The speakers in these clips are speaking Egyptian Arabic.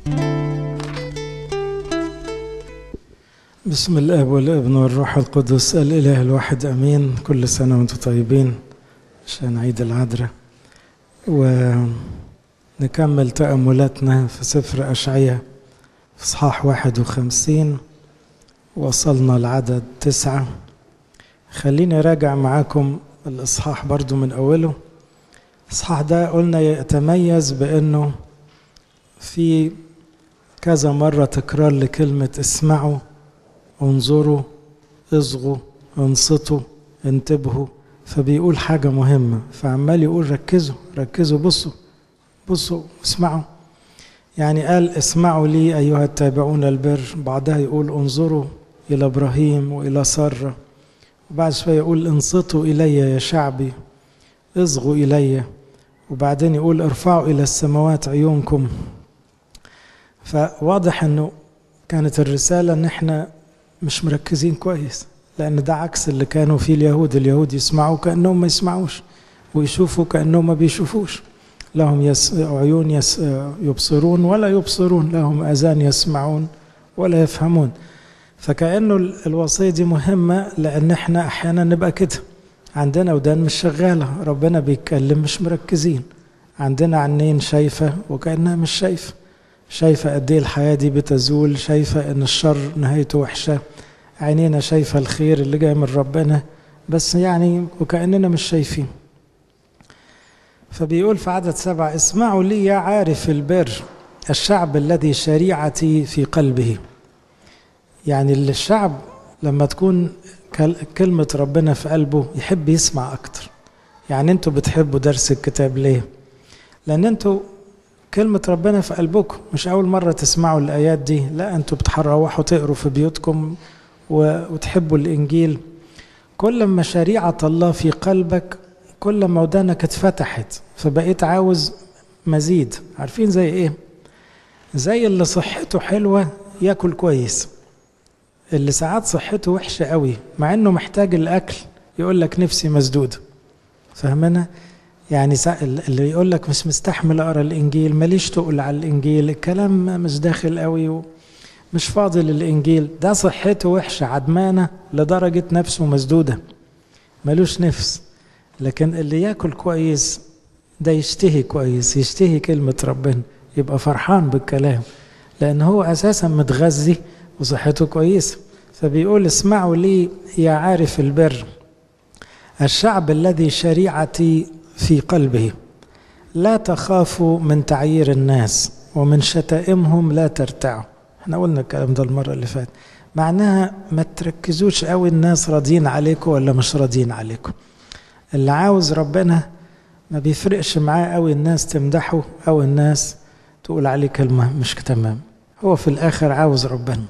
بسم الاب والابن والروح القدس الاله الواحد امين كل سنه وانتم طيبين عشان عيد العذراء ونكمل تاملاتنا في سفر اشعياء في اصحاح 51 وصلنا لعدد تسعة خليني راجع معاكم الاصحاح برضو من اوله الاصحاح ده قلنا يتميز بانه في كذا مرة تكرار لكلمة اسمعوا انظروا اصغوا انصتوا انتبهوا فبيقول حاجة مهمة فعمال يقول ركزوا ركزوا بصوا بصوا اسمعوا يعني قال اسمعوا لي أيها التابعون البر بعدها يقول انظروا إلى إبراهيم وإلى سارة وبعد شوية يقول انصتوا إلي يا شعبي اصغوا إلي وبعدين يقول ارفعوا إلى السماوات عيونكم فواضح أنه كانت الرسالة أن احنا مش مركزين كويس لأن ده عكس اللي كانوا فيه اليهود اليهود يسمعوا كأنهم ما يسمعوش ويشوفوا كأنهم ما بيشوفوش لهم يس... عيون يس... يبصرون ولا يبصرون لهم أذان يسمعون ولا يفهمون فكأنه الوصية دي مهمة لأن احنا أحيانا نبقى كده عندنا ودان مش شغالة ربنا بيتكلم مش مركزين عندنا عينين شايفة وكأنها مش شايفة شايفة قد ايه الحياة دي بتزول شايفة ان الشر نهايته وحشة عينينا شايفة الخير اللي جاي من ربنا بس يعني وكأننا مش شايفين فبيقول في عدد سبعة اسمعوا لي يا عارف البر الشعب الذي شريعتي في قلبه يعني الشعب لما تكون كلمة ربنا في قلبه يحب يسمع أكتر يعني انتوا بتحبوا درس الكتاب ليه لأن انتوا كلمة ربنا في قلبكم مش أول مرة تسمعوا الآيات دي لا أنتوا بتحروحوا تقروا في بيوتكم وتحبوا الإنجيل كل ما شريعة الله في قلبك كل ما ودانك اتفتحت فبقيت عاوز مزيد عارفين زي إيه زي اللي صحته حلوة ياكل كويس اللي ساعات صحته وحشة قوي مع انه محتاج الاكل يقول لك نفسي مسدودة فاهمنا يعني اللي يقول لك مش مستحمل اقرا الانجيل ماليش تقول على الانجيل الكلام مش داخل قوي ومش فاضي للانجيل ده صحته وحشه عدمانه لدرجه نفسه مسدوده ملوش نفس لكن اللي ياكل كويس ده يشتهي كويس يشتهي كلمه ربنا يبقى فرحان بالكلام لان هو اساسا متغذي وصحته كويسه فبيقول اسمعوا لي يا عارف البر الشعب الذي شريعتي في قلبه لا تخافوا من تعيير الناس ومن شتائمهم لا ترتعوا احنا قلنا الكلام ده المرة اللي فاتت معناها ما تركزوش قوي الناس راضيين عليكم ولا مش راضيين عليكم اللي عاوز ربنا ما بيفرقش معاه قوي الناس تمدحه او الناس تقول عليه كلمة مش تمام هو في الاخر عاوز ربنا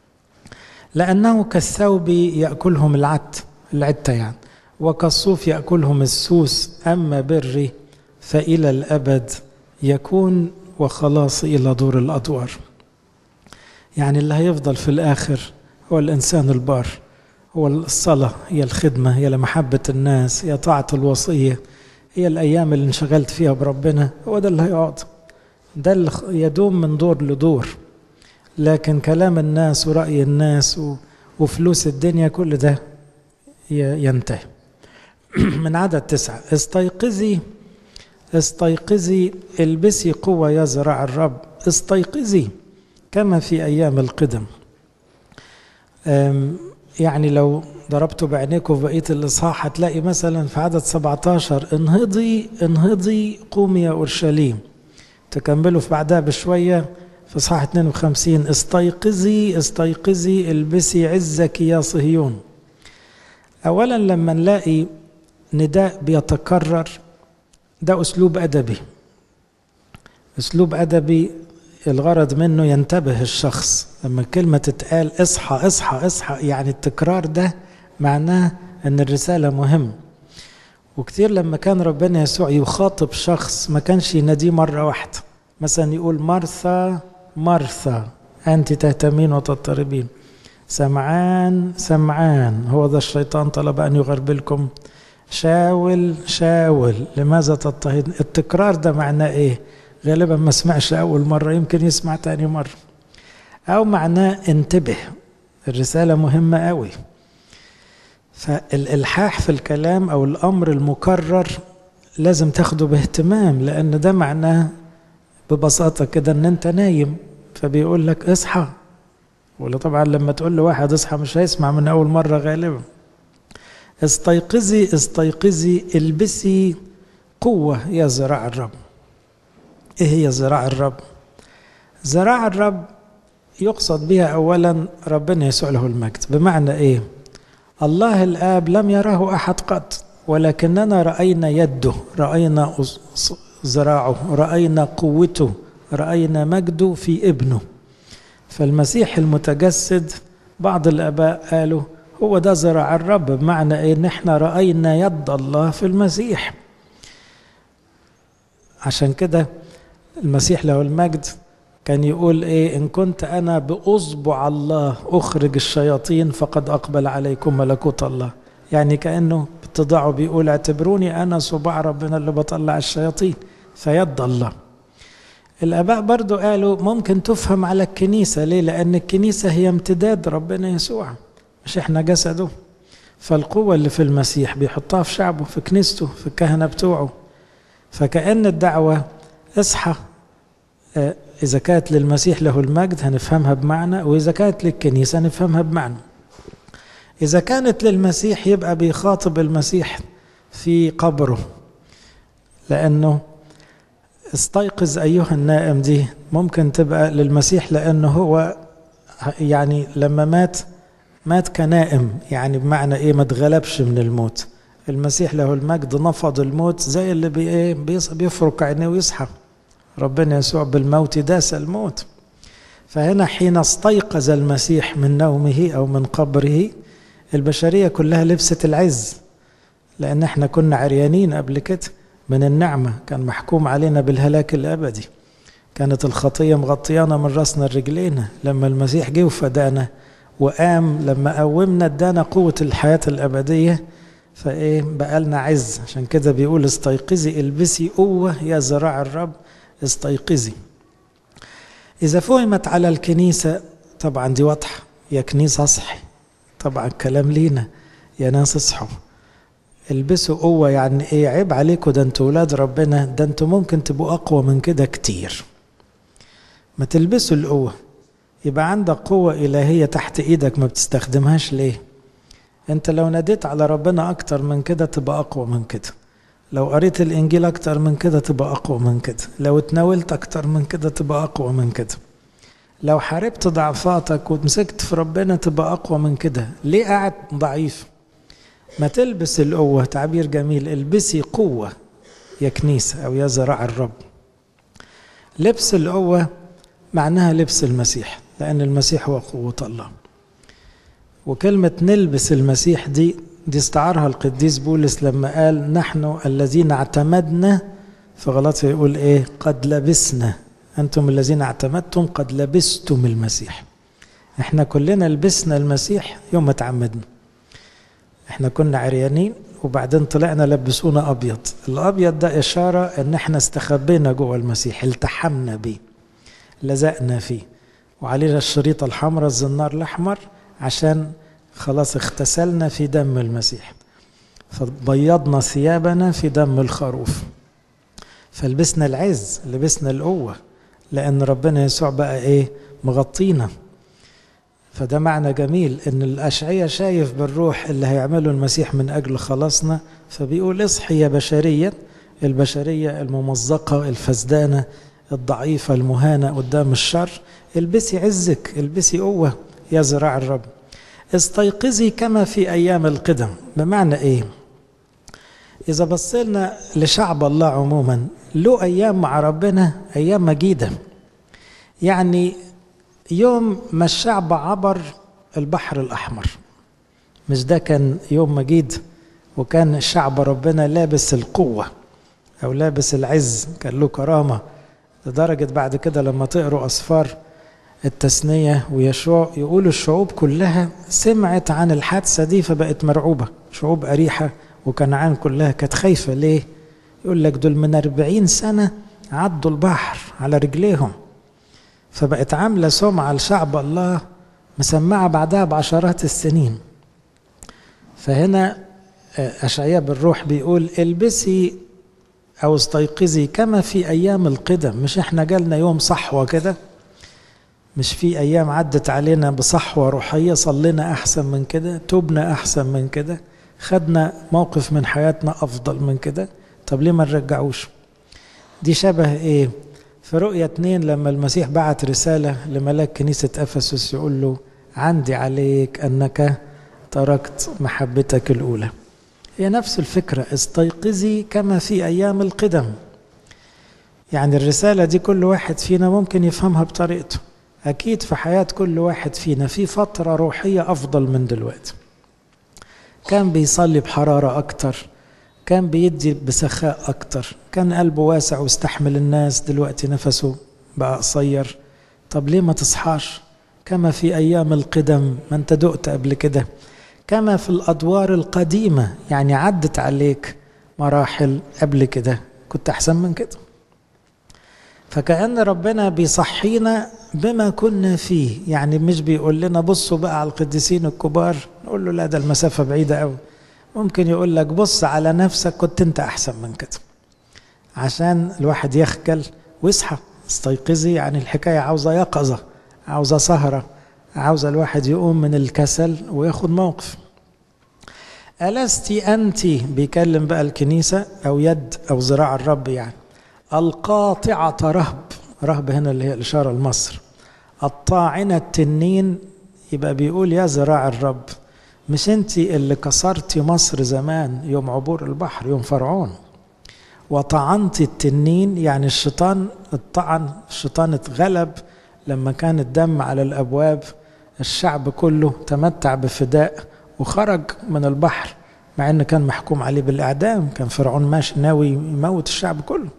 لانه كالثوب ياكلهم العت العتة يعني وكالصوف يأكلهم السوس أما بري فإلى الأبد يكون وخلاص إلى دور الأدوار يعني اللي هيفضل في الآخر هو الإنسان البار هو الصلاة هي الخدمة هي محبة الناس هي طاعة الوصية هي الأيام اللي انشغلت فيها بربنا هو ده اللي هيقعد ده اللي يدوم من دور لدور لكن كلام الناس ورأي الناس وفلوس الدنيا كل ده ينتهي من عدد تسعة استيقظي استيقظي البسي قوة يزرع الرب استيقظي كما في أيام القدم يعني لو ضربتوا بعينيكم في بقية الإصحاح هتلاقي مثلا في عدد 17 انهضي انهضي قومي يا أورشليم تكملوا في بعدها بشوية في إصحاح 52 استيقظي استيقظي البسي عزك يا صهيون أولا لما نلاقي نداء بيتكرر ده أسلوب أدبي أسلوب أدبي الغرض منه ينتبه الشخص لما الكلمة تتقال اصحى اصحى اصحى يعني التكرار ده معناه أن الرسالة مهم وكتير لما كان ربنا يسوع يخاطب شخص ما كانش يناديه مرة واحدة مثلا يقول مرثا مرثا أنت تهتمين وتضطربين سمعان سمعان هو ذا الشيطان طلب أن يغربلكم شاول شاول لماذا تضطهد التكرار ده معناه إيه غالبا ما سمعش أول مرة يمكن يسمع تاني مرة أو معناه انتبه الرسالة مهمة قوي فالإلحاح في الكلام أو الأمر المكرر لازم تاخده باهتمام لأن ده معناه ببساطة كده إن أنت نايم فبيقول لك اصحى ولا طبعا لما تقول لواحد اصحى مش هيسمع من أول مرة غالبا استيقظي استيقظي البسي قوة يا زراع الرب ايه هي زراع الرب زراع الرب يقصد بها اولا ربنا يسوع له المجد بمعنى ايه الله الاب لم يره احد قط ولكننا راينا يده راينا زراعه راينا قوته راينا مجده في ابنه فالمسيح المتجسد بعض الاباء قالوا هو ده زراع الرب بمعنى ايه ان احنا راينا يد الله في المسيح عشان كده المسيح له المجد كان يقول ايه ان كنت انا باصبع الله اخرج الشياطين فقد اقبل عليكم ملكوت الله يعني كانه باتضاعه بيقول اعتبروني انا صباع ربنا اللي بطلع الشياطين فيد الله الاباء برضو قالوا ممكن تفهم على الكنيسه ليه لان الكنيسه هي امتداد ربنا يسوع مش احنا جسده فالقوه اللي في المسيح بيحطها في شعبه في كنيسته في الكهنه بتوعه فكأن الدعوة اصحى إذا كانت للمسيح له المجد هنفهمها بمعنى وإذا كانت للكنيسة هنفهمها بمعنى إذا كانت للمسيح يبقى بيخاطب المسيح في قبره لأنه استيقظ أيها النائم دي ممكن تبقى للمسيح لأنه هو يعني لما مات مات كنائم يعني بمعنى إيه ما اتغلبش من الموت المسيح له المجد نفض الموت زي اللي بي بيفرك عينيه ويصحى ربنا يسوع بالموت داس الموت فهنا حين استيقظ المسيح من نومه او من قبره البشريه كلها لبست العز لان احنا كنا عريانين قبل كده من النعمه كان محكوم علينا بالهلاك الابدي كانت الخطيه مغطيانا من راسنا لرجلينا لما المسيح جه وفدانا وقام لما قومنا ادانا قوه الحياه الابديه فايه بقى لنا عز عشان كده بيقول استيقظي البسي قوه يا زراع الرب استيقظي اذا فهمت على الكنيسه طبعا دي واضحه يا كنيسه اصحي طبعا الكلام لينا يا ناس اصحوا البسوا قوه يعني ايه عيب عليكم ده انتوا ولاد ربنا ده انتوا ممكن تبقوا اقوى من كده كتير ما تلبسوا القوه يبقى عندك قوه الهيه تحت ايدك ما بتستخدمهاش ليه انت لو ناديت على ربنا اكتر من كده تبقى اقوى من كده لو قريت الانجيل اكتر من كده تبقى اقوى من كده لو اتناولت اكتر من كده تبقى اقوى من كده لو حاربت ضعفاتك ومسكت في ربنا تبقى اقوى من كده ليه قاعد ضعيف ما تلبس القوة تعبير جميل البسي قوة يا كنيسة أو يا زراع الرب لبس القوة معناها لبس المسيح لأن المسيح هو قوة الله وكلمة نلبس المسيح دي دي استعارها القديس بولس لما قال نحن الذين اعتمدنا في غلطة يقول ايه قد لبسنا انتم الذين اعتمدتم قد لبستم المسيح احنا كلنا لبسنا المسيح يوم ما تعمدنا احنا كنا عريانين وبعدين طلعنا لبسونا ابيض الابيض ده اشاره ان احنا استخبينا جوه المسيح التحمنا بيه لزقنا فيه وعلينا الشريطه الحمراء الزنار الاحمر عشان خلاص اغتسلنا في دم المسيح فبيضنا ثيابنا في دم الخروف فلبسنا العز لبسنا القوة لأن ربنا يسوع بقى إيه مغطينا فده معنى جميل إن الأشعية شايف بالروح اللي هيعمله المسيح من أجل خلاصنا فبيقول اصحي يا بشرية البشرية الممزقة الفسدانة الضعيفة المهانة قدام الشر البسي عزك البسي قوة يا زراع الرب استيقظي كما في أيام القدم بمعنى إيه إذا بصينا لشعب الله عموما له أيام مع ربنا أيام مجيدة يعني يوم ما الشعب عبر البحر الأحمر مش ده كان يوم مجيد وكان الشعب ربنا لابس القوة أو لابس العز كان له كرامة لدرجة بعد كده لما تقروا أسفار التثنية ويشوع يقولوا الشعوب كلها سمعت عن الحادثة دي فبقت مرعوبة شعوب أريحة وكنعان كلها كانت خايفة ليه يقول لك دول من أربعين سنة عدوا البحر على رجليهم فبقت عاملة سمعة لشعب الله مسمعة بعدها بعشرات السنين فهنا أشعياء بالروح بيقول البسي أو استيقظي كما في أيام القدم مش إحنا جالنا يوم صحوة كده مش في أيام عدت علينا بصحوة روحية صلينا أحسن من كده توبنا أحسن من كده خدنا موقف من حياتنا أفضل من كده طب ليه ما نرجعوش دي شبه إيه في رؤية اتنين لما المسيح بعت رسالة لملاك كنيسة أفسس يقول له عندي عليك أنك تركت محبتك الأولى هي نفس الفكرة استيقظي كما في أيام القدم يعني الرسالة دي كل واحد فينا ممكن يفهمها بطريقته أكيد في حياة كل واحد فينا في فترة روحية أفضل من دلوقتي كان بيصلي بحرارة أكتر كان بيدي بسخاء أكتر كان قلبه واسع واستحمل الناس دلوقتي نفسه بقى قصير طب ليه ما تصحاش كما في أيام القدم ما أنت دقت قبل كده كما في الأدوار القديمة يعني عدت عليك مراحل قبل كده كنت أحسن من كده فكأن ربنا بيصحينا بما كنا فيه يعني مش بيقول لنا بصوا بقى على القديسين الكبار نقول له لا ده المسافة بعيدة قوي ممكن يقول لك بص على نفسك كنت انت أحسن من كده عشان الواحد يخجل ويصحى استيقظي يعني الحكاية عاوزة يقظة عاوزة سهرة عاوزة الواحد يقوم من الكسل وياخد موقف ألست أنت بيكلم بقى الكنيسة أو يد أو ذراع الرب يعني القاطعة رهب رهب هنا اللي هي الإشارة لمصر الطاعنة التنين يبقى بيقول يا ذراع الرب مش انت اللي كسرتي مصر زمان يوم عبور البحر يوم فرعون وطعنت التنين يعني الشيطان الطعن الشيطان اتغلب لما كان الدم على الابواب الشعب كله تمتع بفداء وخرج من البحر مع ان كان محكوم عليه بالاعدام كان فرعون ماشي ناوي يموت الشعب كله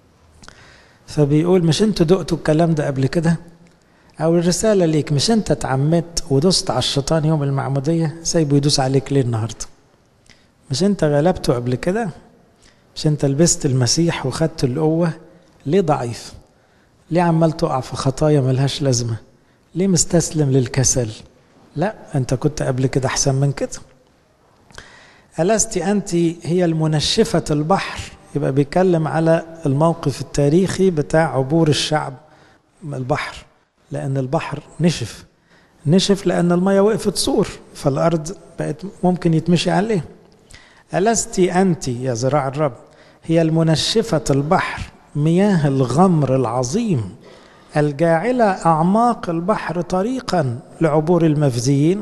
فبيقول مش انتوا دقتوا الكلام ده قبل كده او الرساله ليك مش انت اتعمدت ودست على الشيطان يوم المعموديه سايبه يدوس عليك ليه النهارده مش انت غلبته قبل كده مش انت لبست المسيح وخدت القوه ليه ضعيف ليه عمال تقع في خطايا ملهاش لازمه ليه مستسلم للكسل لا انت كنت قبل كده احسن من كده ألست أنت هي المنشفة البحر يبقى بيتكلم على الموقف التاريخي بتاع عبور الشعب البحر لأن البحر نشف نشف لأن المية وقفت صور فالأرض بقت ممكن يتمشي عليه ألست أنت يا ذراع الرب هي المنشفة البحر مياه الغمر العظيم الجاعلة أعماق البحر طريقا لعبور المفزيين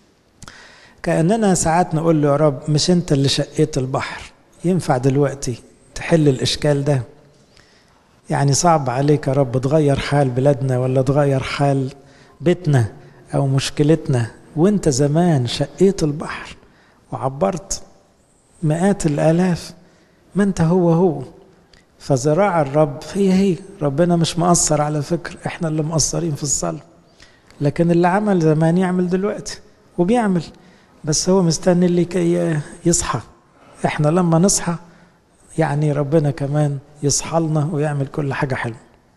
كأننا ساعات نقول له يا رب مش أنت اللي شقيت البحر ينفع دلوقتي تحل الإشكال ده يعني صعب عليك يا رب تغير حال بلادنا ولا تغير حال بيتنا أو مشكلتنا وانت زمان شقيت البحر وعبرت مئات الآلاف ما انت هو هو فزراع الرب هي هي ربنا مش مقصر على فكرة احنا اللي مقصرين في الصلاة لكن اللي عمل زمان يعمل دلوقتي وبيعمل بس هو مستني اللي كي يصحى احنا لما نصحى يعني ربنا كمان يصحى لنا ويعمل كل حاجة حلوة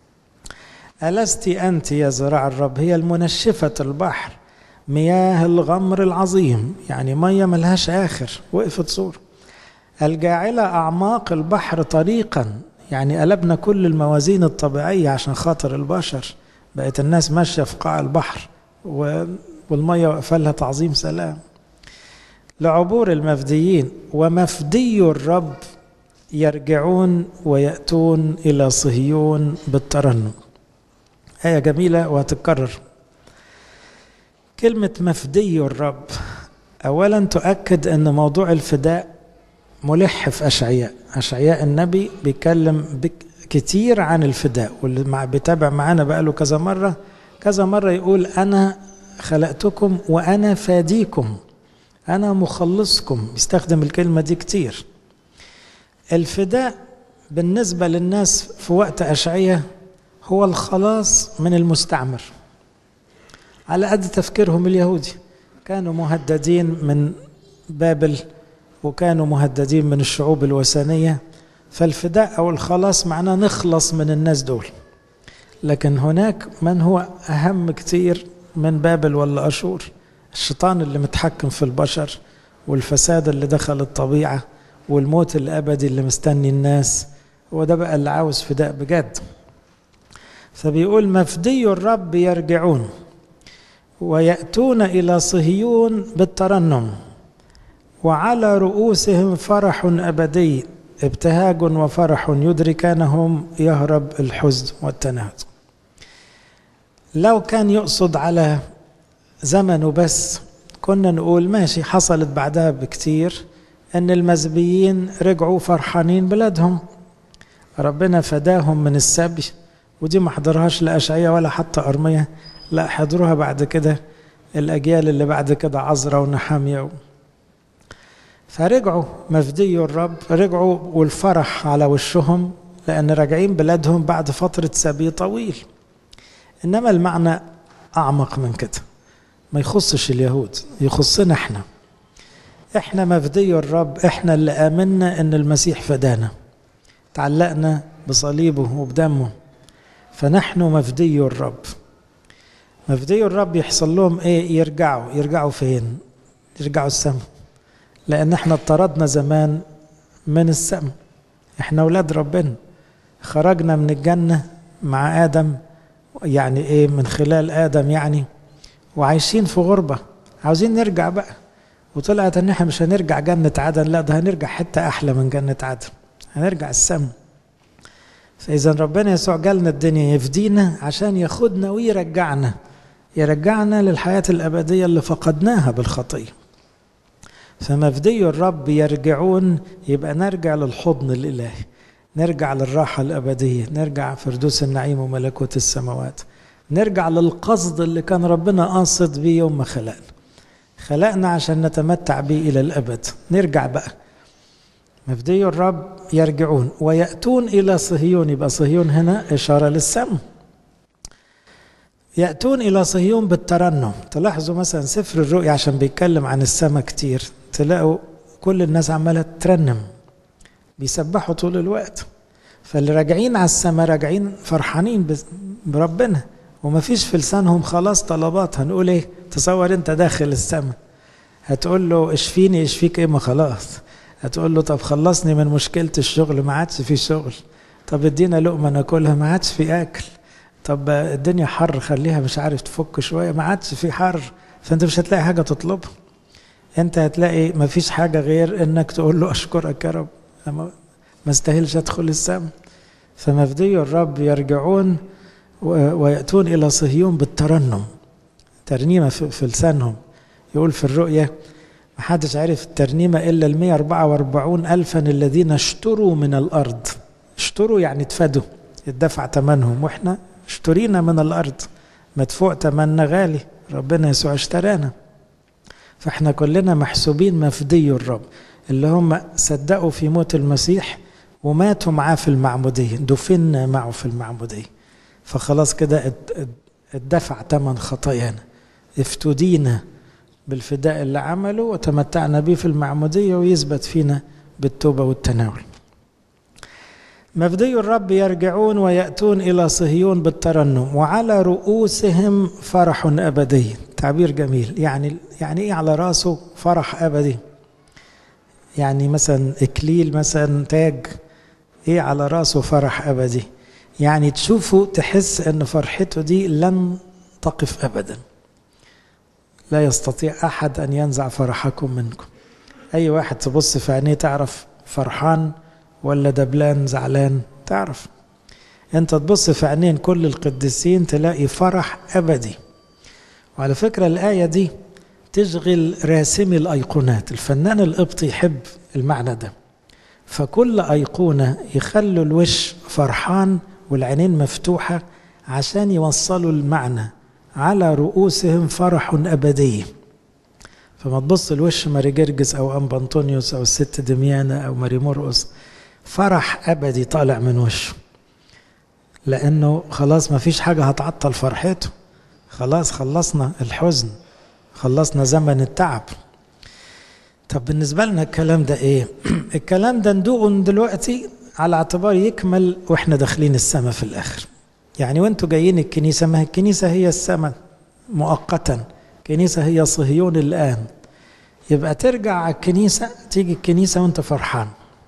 ألست أنت يا زراع الرب هي المنشفة البحر مياه الغمر العظيم يعني مية ملهاش آخر وقفت صور الجاعلة أعماق البحر طريقا يعني قلبنا كل الموازين الطبيعية عشان خاطر البشر بقت الناس ماشية في قاع البحر والمية واقفة لها تعظيم سلام لعبور المفديين ومفدي الرب يرجعون ويأتون إلى صهيون بالترنم آية جميلة وهتتكرر كلمة مفدي الرب أولا تؤكد أن موضوع الفداء ملح في أشعياء أشعياء النبي بيتكلم كتير عن الفداء واللي مع بيتابع معانا بقاله كذا مرة كذا مرة يقول أنا خلقتكم وأنا فاديكم أنا مخلصكم يستخدم الكلمة دي كتير الفداء بالنسبة للناس في وقت أشعية هو الخلاص من المستعمر على قد تفكيرهم اليهودي كانوا مهددين من بابل وكانوا مهددين من الشعوب الوثنية فالفداء أو الخلاص معناه نخلص من الناس دول لكن هناك من هو أهم كتير من بابل ولا أشور الشيطان اللي متحكم في البشر والفساد اللي دخل الطبيعة والموت الأبدي اللي مستني الناس هو ده بقى اللي عاوز فداء بجد فبيقول مفدي الرب يرجعون ويأتون إلى صهيون بالترنم وعلى رؤوسهم فرح أبدي ابتهاج وفرح يدركانهم يهرب الحزن والتنهد لو كان يقصد على زمنه بس كنا نقول ماشي حصلت بعدها بكتير ان المزبيين رجعوا فرحانين بلادهم ربنا فداهم من السبي ودي ما حضرهاش لا اشعياء ولا حتى ارميه لا حضروها بعد كده الاجيال اللي بعد كده عزرا ونحاميه فرجعوا مفدي الرب رجعوا والفرح على وشهم لان راجعين بلادهم بعد فتره سبي طويل انما المعنى اعمق من كده ما يخصش اليهود يخصنا احنا احنا مفدي الرب احنا اللي امنا ان المسيح فدانا تعلقنا بصليبه وبدمه فنحن مفدي الرب مفدي الرب يحصل لهم ايه يرجعوا يرجعوا فين يرجعوا السماء لان احنا اطردنا زمان من السماء احنا اولاد ربنا خرجنا من الجنه مع ادم يعني ايه من خلال ادم يعني وعايشين في غربه عاوزين نرجع بقى وطلعت ان احنا مش هنرجع جنه عدن لا ده هنرجع حته احلى من جنه عدن هنرجع السماء فاذا ربنا يسوع جالنا الدنيا يفدينا عشان ياخدنا ويرجعنا يرجعنا للحياه الابديه اللي فقدناها بالخطيه فمفدي الرب يرجعون يبقى نرجع للحضن الالهي نرجع للراحه الابديه نرجع فردوس النعيم وملكوت السماوات نرجع للقصد اللي كان ربنا قاصد بيه يوم ما خلقنا خلقنا عشان نتمتع به الى الابد نرجع بقى مفدي الرب يرجعون ويأتون إلى صهيون يبقى صهيون هنا إشارة للسماء يأتون إلى صهيون بالترنم تلاحظوا مثلا سفر الرؤيا عشان بيتكلم عن السماء كتير تلاقوا كل الناس عمالة ترنم بيسبحوا طول الوقت فاللي راجعين على السماء راجعين فرحانين بربنا وما فيش في لسانهم خلاص طلبات هنقول ايه تصور انت داخل السماء هتقول له اشفيني اشفيك ايه ما خلاص هتقول له طب خلصني من مشكلة الشغل ما عادش في شغل طب ادينا لقمة ناكلها ما عادش في أكل طب الدنيا حر خليها مش عارف تفك شوية ما عادش في حر فأنت مش هتلاقي حاجة تطلبها أنت هتلاقي ما فيش حاجة غير إنك تقول له أشكرك يا رب ما استاهلش أدخل السماء فمفدي الرب يرجعون ويأتون إلى صهيون بالترنم ترنيمة في لسانهم يقول في الرؤية ما حدش عرف الترنيمة إلا ال 144 ألفا الذين اشتروا من الأرض اشتروا يعني اتفادوا اتدفع ثمنهم واحنا اشترينا من الأرض مدفوع ثمننا غالي ربنا يسوع اشترانا فاحنا كلنا محسوبين مفدي الرب اللي هم صدقوا في موت المسيح وماتوا معاه في المعمودية دفنا معه في المعمودية فخلاص كده اتدفع ثمن خطايانا افتدينا بالفداء اللي عمله وتمتعنا به في المعمودية ويثبت فينا بالتوبة والتناول مفدي الرب يرجعون ويأتون إلى صهيون بالترنم وعلى رؤوسهم فرح أبدي تعبير جميل يعني يعني إيه على راسه فرح أبدي يعني مثلا إكليل مثلا تاج إيه على راسه فرح أبدي يعني تشوفه تحس أن فرحته دي لن تقف أبداً لا يستطيع أحد أن ينزع فرحكم منكم أي واحد تبص في عينيه تعرف فرحان ولا دبلان زعلان تعرف أنت تبص في عينين كل القديسين تلاقي فرح أبدي وعلى فكرة الآية دي تشغل راسمي الأيقونات الفنان القبطي يحب المعنى ده فكل أيقونة يخلوا الوش فرحان والعينين مفتوحة عشان يوصلوا المعنى على رؤوسهم فرح أبدي فما تبص لوش ماري جرجس أو أم بنطونيوس أو الست دميانة أو ماري مرقس فرح أبدي طالع من وشه لأنه خلاص ما فيش حاجة هتعطل فرحته خلاص خلصنا الحزن خلصنا زمن التعب طب بالنسبة لنا الكلام ده إيه؟ الكلام ده ندوقه دلوقتي على اعتبار يكمل واحنا داخلين السماء في الاخر يعني وانتوا جايين الكنيسة ما هي الكنيسة هي السماء مؤقتا الكنيسة هي صهيون الآن يبقى ترجع على الكنيسة تيجي الكنيسة وانت فرحان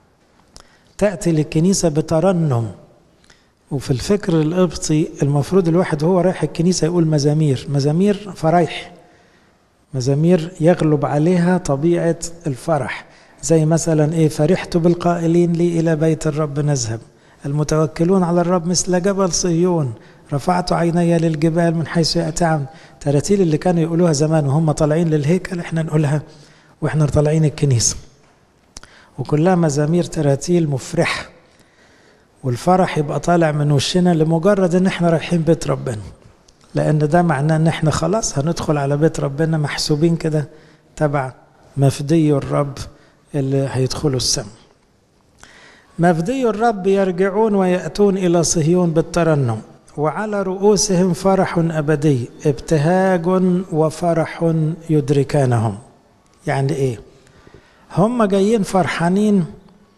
تأتي للكنيسة بترنم وفي الفكر القبطي المفروض الواحد وهو رايح الكنيسة يقول مزامير مزامير فرايح مزامير يغلب عليها طبيعة الفرح زي مثلا ايه فرحت بالقائلين لي إلى بيت الرب نذهب المتوكلون على الرب مثل جبل صهيون رفعت عيني للجبال من حيث يأتي عون تراتيل اللي كانوا يقولوها زمان وهم طالعين للهيكل احنا نقولها واحنا طالعين الكنيسة وكلها مزامير تراتيل مفرحة والفرح يبقى طالع من وشنا لمجرد ان احنا رايحين بيت ربنا لان ده معناه ان احنا خلاص هندخل على بيت ربنا محسوبين كده تبع مفدي الرب اللي هيدخلوا السماء مفدي الرب يرجعون ويأتون إلى صهيون بالترنم وعلى رؤوسهم فرح أبدي ابتهاج وفرح يدركانهم يعني إيه هم جايين فرحانين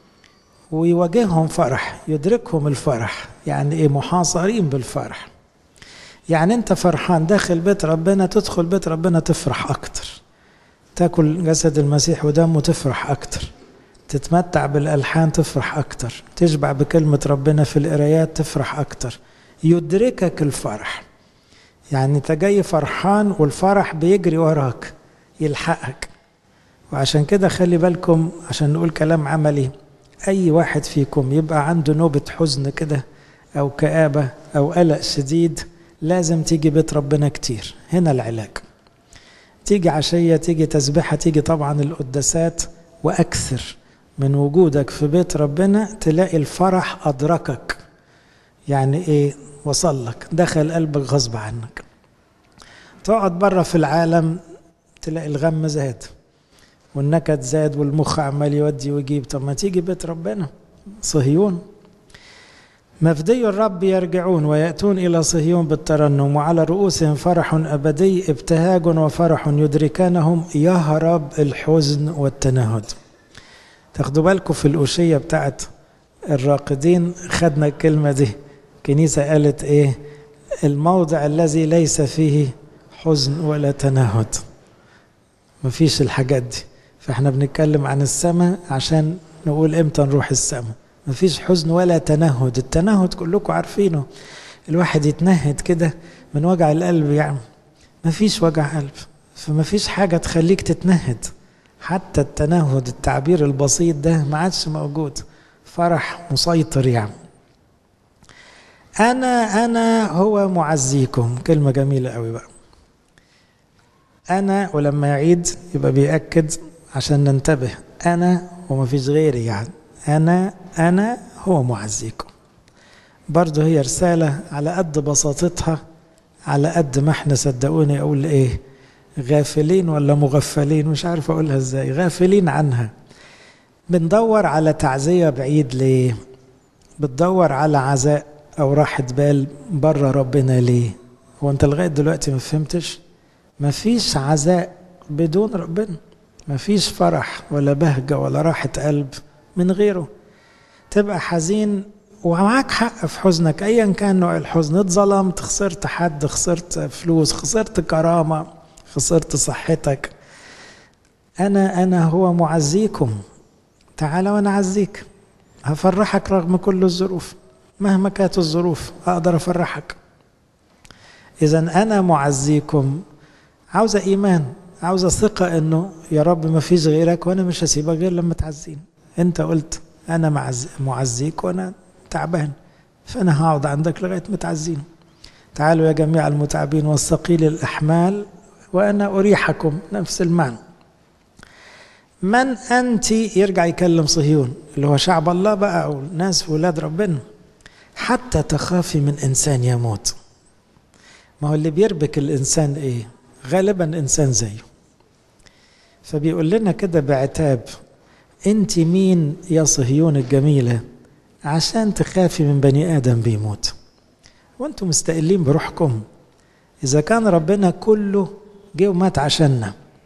ويواجههم فرح يدركهم الفرح يعني إيه محاصرين بالفرح يعني أنت فرحان داخل بيت ربنا تدخل بيت ربنا تفرح أكتر تاكل جسد المسيح ودمه تفرح أكتر تتمتع بالألحان تفرح أكتر تشبع بكلمة ربنا في القرايات تفرح أكتر يدركك الفرح يعني انت جاي فرحان والفرح بيجري وراك يلحقك وعشان كده خلي بالكم عشان نقول كلام عملي أي واحد فيكم يبقى عنده نوبة حزن كده أو كآبة أو قلق شديد لازم تيجي بيت ربنا كتير هنا العلاج تيجي عشية تيجي تسبحة تيجي طبعا القداسات وأكثر من وجودك في بيت ربنا تلاقي الفرح أدركك يعني إيه وصل لك دخل قلبك غصب عنك تقعد بره في العالم تلاقي الغم زاد والنكد زاد والمخ عمال يودي ويجيب طب ما تيجي بيت ربنا صهيون مفدي الرب يرجعون ويأتون إلى صهيون بالترنم وعلى رؤوسهم فرح أبدي ابتهاج وفرح يدركانهم يهرب الحزن والتنهد تاخدوا بالكم في الأوشية بتاعت الراقدين خدنا الكلمة دي كنيسة قالت إيه الموضع الذي ليس فيه حزن ولا تنهد مفيش الحاجات دي فاحنا بنتكلم عن السماء عشان نقول امتى نروح السماء مفيش حزن ولا تنهد التنهد كلكم عارفينه الواحد يتنهد كده من وجع القلب يعني مفيش وجع قلب فمفيش حاجة تخليك تتنهد حتى التنهد التعبير البسيط ده ما عادش موجود فرح مسيطر يعني أنا أنا هو معزيكم كلمة جميلة قوي بقى أنا ولما يعيد يبقى بيأكد عشان ننتبه أنا وما فيش غيري يعني أنا أنا هو معزيكم برضه هي رسالة على قد بساطتها على قد ما احنا صدقوني أقول إيه غافلين ولا مغفلين مش عارف أقولها إزاي غافلين عنها بندور على تعزية بعيد ليه بتدور على عزاء أو راحة بال بره ربنا ليه هو أنت لغاية دلوقتي ما فهمتش مفيش عزاء بدون ربنا مفيش فرح ولا بهجة ولا راحة قلب من غيره تبقى حزين ومعاك حق في حزنك ايا كان نوع الحزن اتظلمت خسرت حد خسرت فلوس خسرت كرامة خسرت صحتك انا انا هو معزيكم تعال وانا اعزيك هفرحك رغم كل الظروف مهما كانت الظروف اقدر افرحك اذا انا معزيكم عاوزه ايمان عاوزه ثقه انه يا رب ما فيش غيرك وانا مش هسيبك غير لما تعزيني انت قلت انا معز معزيك وانا تعبان فانا هقعد عندك لغايه ما تعزيني تعالوا يا جميع المتعبين والثقيل الاحمال وانا اريحكم نفس المعنى من انت يرجع يكلم صهيون اللي هو شعب الله بقى او ناس ولاد ربنا حتى تخافي من انسان يموت ما هو اللي بيربك الانسان ايه غالبا انسان زيه فبيقول لنا كده بعتاب انت مين يا صهيون الجميله عشان تخافي من بني ادم بيموت وانتم مستقلين بروحكم اذا كان ربنا كله جه ومات عشاننا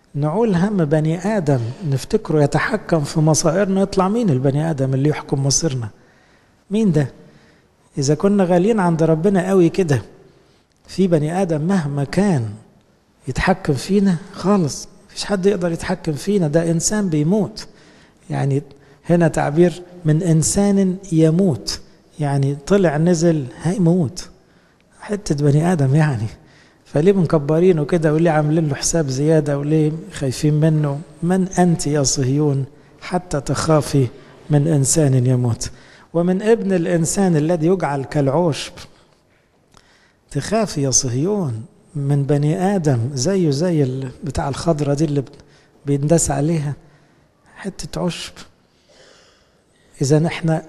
نعول هم بني آدم نفتكره يتحكم في مصائرنا يطلع مين البني آدم اللي يحكم مصيرنا مين ده إذا كنا غاليين عند ربنا قوي كده في بني آدم مهما كان يتحكم فينا خالص مفيش حد يقدر يتحكم فينا ده إنسان بيموت يعني هنا تعبير من إنسان يموت يعني طلع نزل هيموت حتة بني آدم يعني فليه مكبرينه كده وليه عاملين له حساب زيادة وليه خايفين منه من أنت يا صهيون حتى تخافي من إنسان يموت ومن ابن الإنسان الذي يجعل كالعشب تخافي يا صهيون من بني آدم زيه زي بتاع الخضرة دي اللي بيندس عليها حتة عشب إذا احنا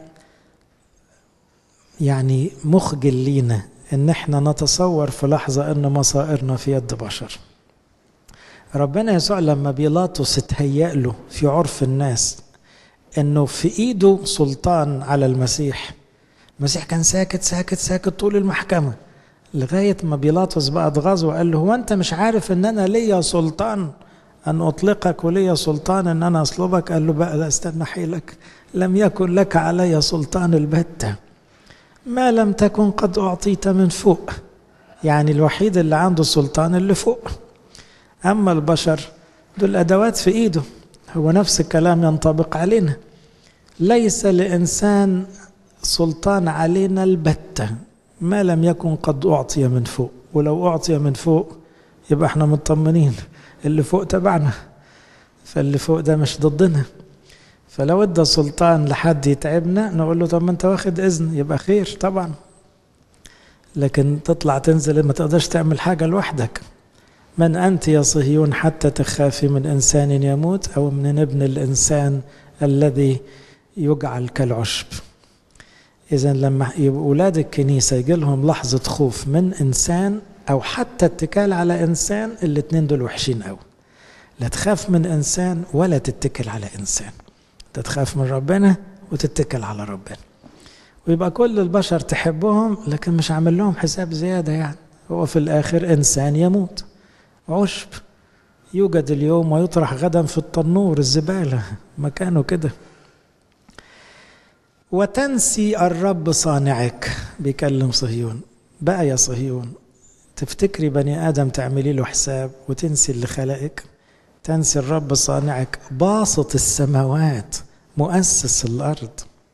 يعني مخجل لينا ان احنا نتصور في لحظة ان مصائرنا في يد بشر ربنا يسوع لما بيلاطس اتهيأ له في عرف الناس انه في ايده سلطان على المسيح المسيح كان ساكت ساكت ساكت طول المحكمة لغاية ما بيلاطس بقى اتغاظ وقال له هو انت مش عارف ان انا ليا سلطان ان اطلقك وليا سلطان ان انا اصلبك قال له بقى لا استنى حيلك لم يكن لك علي سلطان البتة ما لم تكن قد أعطيت من فوق يعني الوحيد اللي عنده السلطان اللي فوق أما البشر دول أدوات في إيده هو نفس الكلام ينطبق علينا ليس لإنسان سلطان علينا البتة ما لم يكن قد أعطي من فوق ولو أعطي من فوق يبقى احنا مطمنين اللي فوق تبعنا فاللي فوق ده مش ضدنا فلو ادى سلطان لحد يتعبنا نقول له طب ما انت واخد اذن يبقى خير طبعا لكن تطلع تنزل ما تقدرش تعمل حاجه لوحدك من انت يا صهيون حتى تخافي من انسان يموت او من ابن الانسان الذي يجعل كالعشب اذا لما يبقوا اولاد الكنيسه يجي لهم لحظه خوف من انسان او حتى اتكال على انسان الاثنين دول وحشين قوي لا تخاف من انسان ولا تتكل على انسان تخاف من ربنا وتتكل على ربنا ويبقى كل البشر تحبهم لكن مش عامل لهم حساب زيادة يعني هو في الآخر إنسان يموت عشب يوجد اليوم ويطرح غدا في التنور الزبالة مكانه كده وتنسي الرب صانعك بيكلم صهيون بقى يا صهيون تفتكري بني آدم تعملي له حساب وتنسي اللي خلقك تنسي الرب صانعك باسط السماوات مؤسس الارض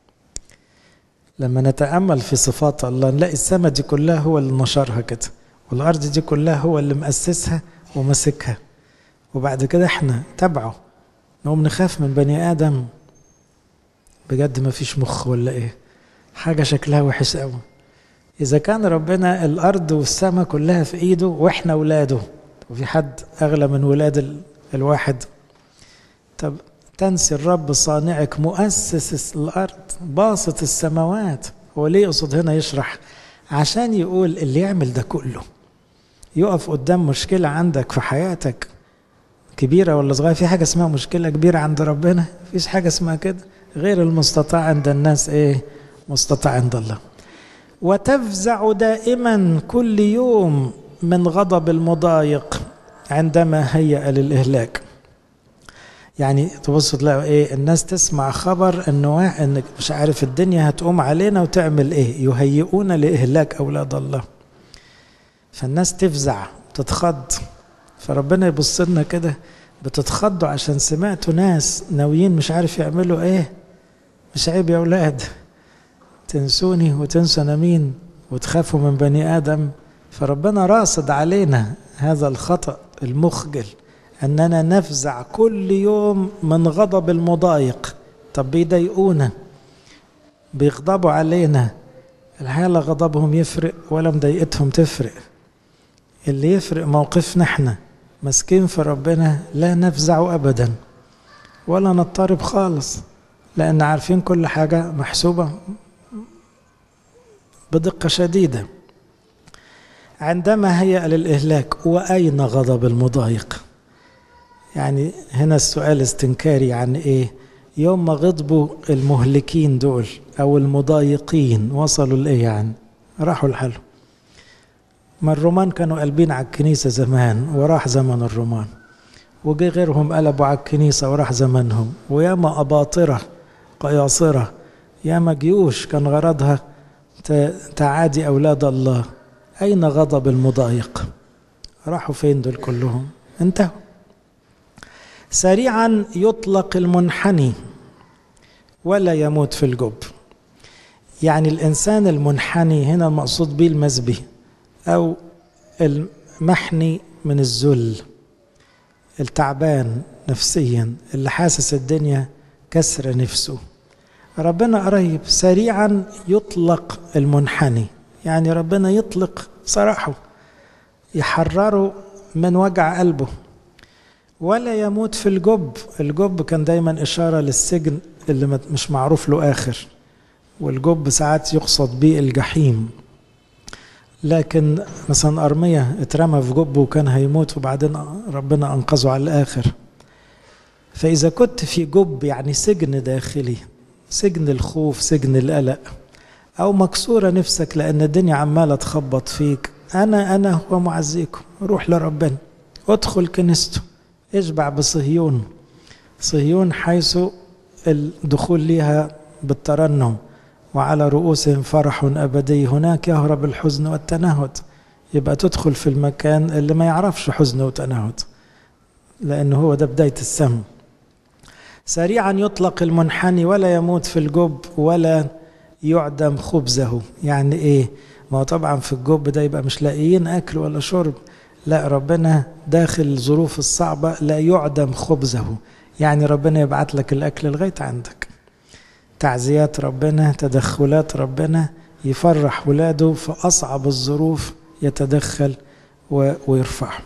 لما نتامل في صفات الله نلاقي السماء دي كلها هو اللي نشرها كده والارض دي كلها هو اللي مؤسسها وماسكها وبعد كده احنا تبعه نقوم نخاف من بني ادم بجد ما فيش مخ ولا ايه حاجه شكلها وحش قوي اذا كان ربنا الارض والسماء كلها في ايده واحنا اولاده وفي حد اغلى من ولاد الواحد طب تنسي الرب صانعك مؤسس الارض باسط السماوات هو ليه يقصد هنا يشرح عشان يقول اللي يعمل ده كله يقف قدام مشكلة عندك في حياتك كبيرة ولا صغيرة في حاجة اسمها مشكلة كبيرة عند ربنا فيش حاجة اسمها كده غير المستطاع عند الناس ايه مستطاع عند الله وتفزع دائما كل يوم من غضب المضايق عندما هيأ للإهلاك يعني تبص تلاقوا ايه الناس تسمع خبر انه ان مش عارف الدنيا هتقوم علينا وتعمل ايه يهيئون لاهلاك اولاد الله فالناس تفزع تتخض فربنا يبص لنا كده بتتخضوا عشان سمعتوا ناس ناويين مش عارف يعملوا ايه مش عيب يا اولاد تنسوني وتنسوا انا مين وتخافوا من بني ادم فربنا راصد علينا هذا الخطأ المخجل أننا نفزع كل يوم من غضب المضايق طب بيضايقونا بيغضبوا علينا الحقيقة غضبهم يفرق ولا مضايقتهم تفرق اللي يفرق موقفنا احنا ماسكين في ربنا لا نفزع أبدا ولا نضطرب خالص لأن عارفين كل حاجة محسوبة بدقة شديدة عندما هيأ للإهلاك وأين غضب المضايق يعني هنا السؤال استنكاري عن إيه يوم ما غضبوا المهلكين دول أو المضايقين وصلوا لإيه يعني راحوا لحالهم ما الرومان كانوا قلبين على الكنيسة زمان وراح زمن الرومان وجي غيرهم قلبوا على الكنيسة وراح زمنهم وياما أباطرة قياصرة ياما جيوش كان غرضها تعادي أولاد الله أين غضب المضايق راحوا فين دول كلهم انتهوا سريعا يطلق المنحني ولا يموت في الجب يعني الإنسان المنحني هنا المقصود به المزبي أو المحني من الذل التعبان نفسيا اللي حاسس الدنيا كسر نفسه ربنا قريب سريعا يطلق المنحني يعني ربنا يطلق سراحه يحرره من وجع قلبه ولا يموت في الجب الجب كان دايما إشارة للسجن اللي مش معروف له آخر والجب ساعات يقصد به الجحيم لكن مثلا أرمية اترمى في جب وكان هيموت وبعدين ربنا أنقذه على الآخر فإذا كنت في جب يعني سجن داخلي سجن الخوف سجن القلق أو مكسورة نفسك لأن الدنيا عمالة تخبط فيك أنا أنا هو معزيكم روح لربنا ادخل كنيسته اشبع بصهيون صهيون حيث الدخول ليها بالترنم وعلى رؤوسهم فرح أبدي هناك يهرب الحزن والتنهد يبقى تدخل في المكان اللي ما يعرفش حزن وتنهد لأنه هو ده بداية السم سريعا يطلق المنحني ولا يموت في الجب ولا يعدم خبزه يعني ايه ما هو طبعا في الجب ده يبقى مش لاقيين اكل ولا شرب لا ربنا داخل الظروف الصعبة لا يعدم خبزه يعني ربنا يبعت لك الأكل لغاية عندك تعزيات ربنا تدخلات ربنا يفرح ولاده في أصعب الظروف يتدخل ويرفعه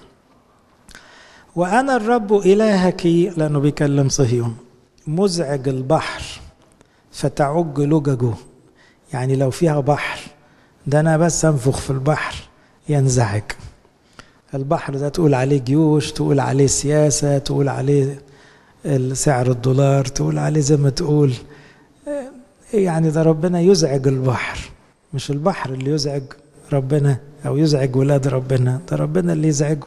وأنا الرب إلهك لأنه بيكلم صهيون مزعج البحر فتعج لججه يعني لو فيها بحر ده أنا بس أنفخ في البحر ينزعج البحر ده تقول عليه جيوش تقول عليه سياسة تقول عليه سعر الدولار تقول عليه زي ما تقول يعني ده ربنا يزعج البحر مش البحر اللي يزعج ربنا أو يزعج ولاد ربنا ده ربنا اللي يزعجه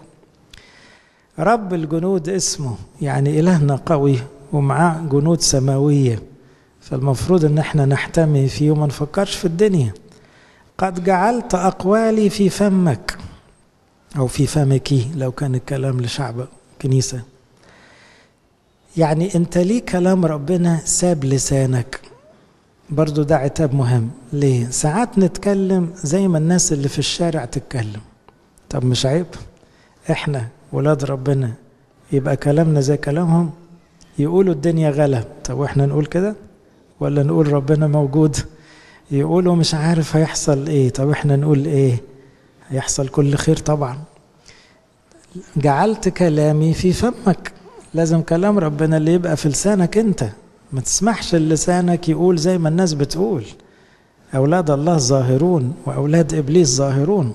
رب الجنود اسمه يعني إلهنا قوي ومعاه جنود سماوية فالمفروض ان احنا نحتمي فيه وما نفكرش في الدنيا قد جعلت أقوالي في فمك أو في فمك لو كان الكلام لشعب كنيسة يعني أنت ليه كلام ربنا ساب لسانك برضو ده عتاب مهم ليه ساعات نتكلم زي ما الناس اللي في الشارع تتكلم طب مش عيب احنا ولاد ربنا يبقى كلامنا زي كلامهم يقولوا الدنيا غلا طب واحنا نقول كده ولا نقول ربنا موجود يقولوا مش عارف هيحصل ايه طب احنا نقول ايه هيحصل كل خير طبعا جعلت كلامي في فمك لازم كلام ربنا اللي يبقى في لسانك انت ما تسمحش لسانك يقول زي ما الناس بتقول أولاد الله ظاهرون وأولاد إبليس ظاهرون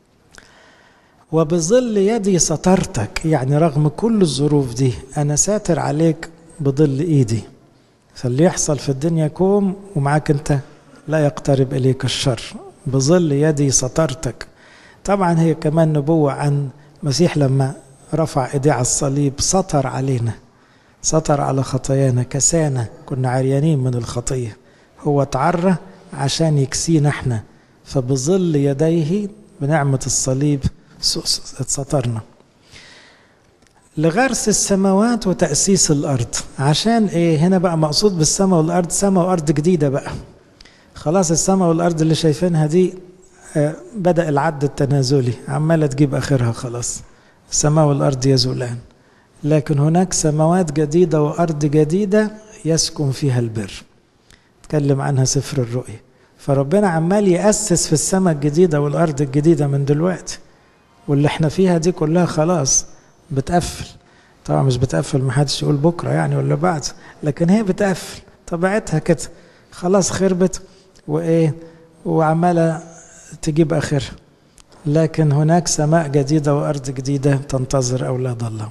وبظل يدي سترتك يعني رغم كل الظروف دي أنا ساتر عليك بظل إيدي فاللي يحصل في الدنيا كوم ومعاك أنت لا يقترب إليك الشر بظل يدي سترتك طبعا هي كمان نبوة عن مسيح لما رفع ايديه على الصليب سطر علينا سطر على خطايانا كسانا كنا عريانين من الخطية هو تعرى عشان يكسينا احنا فبظل يديه بنعمة الصليب اتسطرنا لغرس السماوات وتأسيس الأرض عشان إيه هنا بقى مقصود بالسماء والأرض سماء وأرض جديدة بقى خلاص السماء والأرض اللي شايفينها دي بدأ العد التنازلي عمالة تجيب آخرها خلاص السماء والأرض يزولان لكن هناك سماوات جديدة وأرض جديدة يسكن فيها البر تكلم عنها سفر الرؤيا فربنا عمال يأسس في السماء الجديدة والأرض الجديدة من دلوقتي واللي احنا فيها دي كلها خلاص بتقفل طبعا مش بتقفل محدش يقول بكرة يعني ولا بعد لكن هي بتقفل طبيعتها كده خلاص خربت وإيه وعمالة تجيب آخرها لكن هناك سماء جديدة وأرض جديدة تنتظر أولاد الله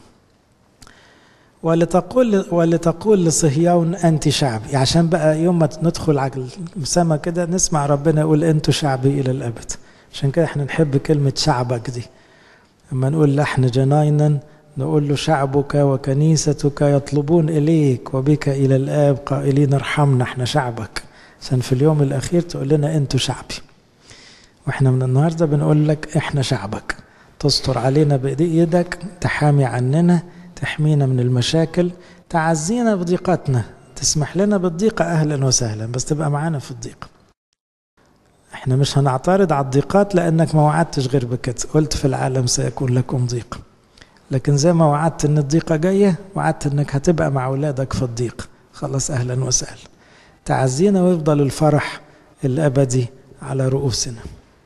ولتقول ولتقول لصهيون أنت شعبي عشان بقى يوم ما ندخل على السماء كده نسمع ربنا يقول أنتوا شعبي إلى الأبد عشان كده احنا نحب كلمة شعبك دي لما نقول لحن جناينا نقول له شعبك وكنيستك يطلبون إليك وبك إلى الآب قائلين ارحمنا احنا شعبك عشان في اليوم الأخير تقول لنا أنتوا شعبي واحنا من النهاردة بنقول لك احنا شعبك تستر علينا بإيدك تحامي عننا تحمينا من المشاكل تعزينا بضيقتنا تسمح لنا بالضيقة أهلا وسهلا بس تبقى معانا في الضيقة احنا مش هنعترض على الضيقات لأنك ما وعدتش غير بكده قلت في العالم سيكون لكم ضيق لكن زي ما وعدت ان الضيقة جاية وعدت انك هتبقى مع أولادك في الضيق خلاص أهلا وسهلا تعزينا ويفضل الفرح الأبدي على رؤوسنا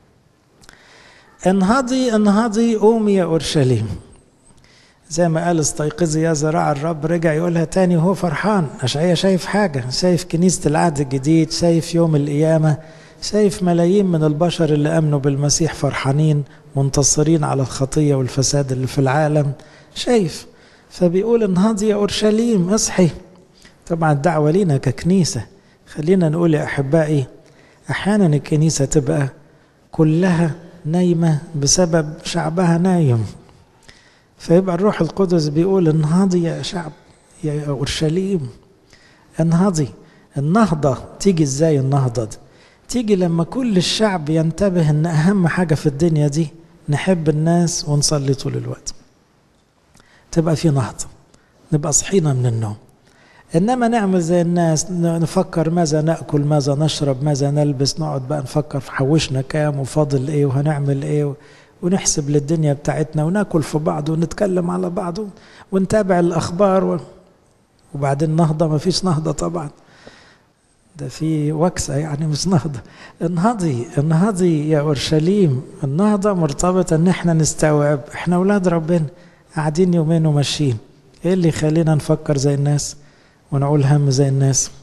انهضي انهضي قومي يا أورشليم زي ما قال استيقظي يا زراع الرب رجع يقولها تاني وهو فرحان أشعيا شايف حاجة شايف كنيسة العهد الجديد شايف يوم القيامة شايف ملايين من البشر اللي امنوا بالمسيح فرحانين منتصرين على الخطيه والفساد اللي في العالم شايف فبيقول انهضي يا اورشليم اصحي طبعا الدعوه لينا ككنيسه خلينا نقول يا احبائي احيانا الكنيسه تبقى كلها نايمه بسبب شعبها نايم فيبقى الروح القدس بيقول انهضي يا شعب يا اورشليم انهضي النهضه تيجي ازاي النهضه دي تيجي لما كل الشعب ينتبه ان اهم حاجه في الدنيا دي نحب الناس ونصلي طول الوقت تبقى في نهضه نبقى صحينا من النوم انما نعمل زي الناس نفكر ماذا ناكل ماذا نشرب ماذا نلبس نقعد بقى نفكر في حوشنا كام وفاضل ايه وهنعمل ايه ونحسب للدنيا بتاعتنا وناكل في بعض ونتكلم على بعض ونتابع الاخبار و... وبعدين نهضه ما فيش نهضه طبعا ده في وكسة يعني مش نهضة انهضي انهضي يا أورشليم النهضة مرتبطة ان احنا نستوعب احنا أولاد ربنا قاعدين يومين وماشيين ايه اللي يخلينا نفكر زي الناس ونقول هم زي الناس